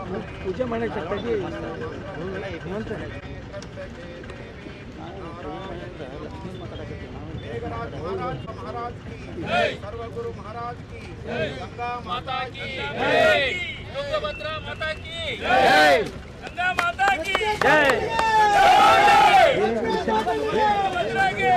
ಪೂಜೆ ಮಾಡಕ್ಕೆ ತೆಗಿ ಮಂತ್ರ मेघराज महाराज महाराज की सर्वगुरु महाराज की गंगा माता की ತುಂಗಭದ್ರಾ ಮಾತಾ ಕಿ ಜೈ ಗಂಗಾ ಮಾತಾ ಕಿ ಜೈ ತುಂಗಭದ್ರಾಗೆ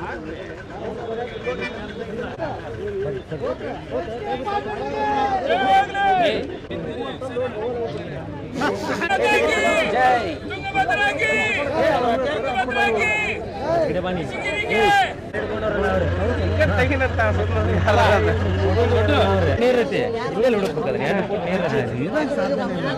ಜೈ ತುಂಗಭದ್ರಾಗೆ ತುಂಗಭದ್ರಾಗೆ ಸಿಗಿರಿಗೆ ನೀರೈತಿ ಇಲ್ಲೇ ಹುಡುಕ್ಬೇಕಾದ್ರೆ ಎರಡು ಫುಟ್ ನೀರು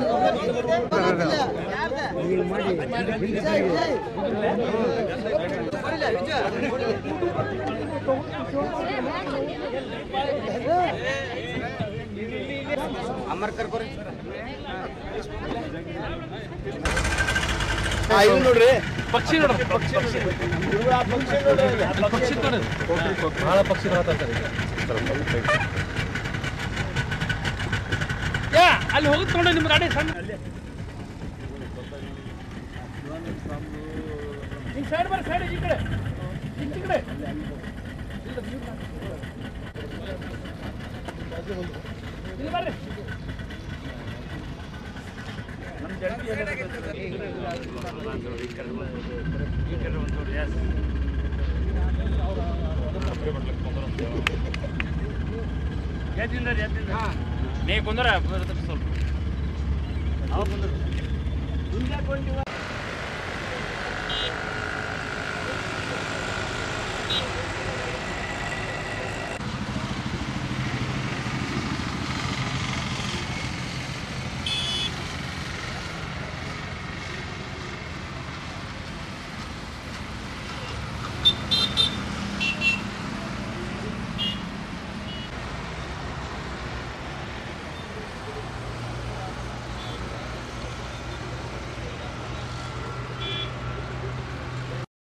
ನೋಡ್ರಿ ಪಕ್ಷಿ ನೋಡ್ರಿ ಪಕ್ಷಿ ಪಕ್ಷಿ ನೋಡ್ರಿ ಬಹಳ ಪಕ್ಷಿ ಯಾ ಅಲ್ಲಿ ಹೋಗಿ ತಗೊಂಡು ನಿಮ್ಮ ಗಾಡಿ ಸಣ್ಣ ಹಿಂಗ್ ಸೈಡ್ ಬರ್ರಿ ಸೈಡ್ ಈ ಕಡೆ ಈ ಕಡೆ ಇಲ್ಲಿ ಬರ್ರಿ ನೀ ಕುಂದ್ರ ಸ್ವಲ್ಪ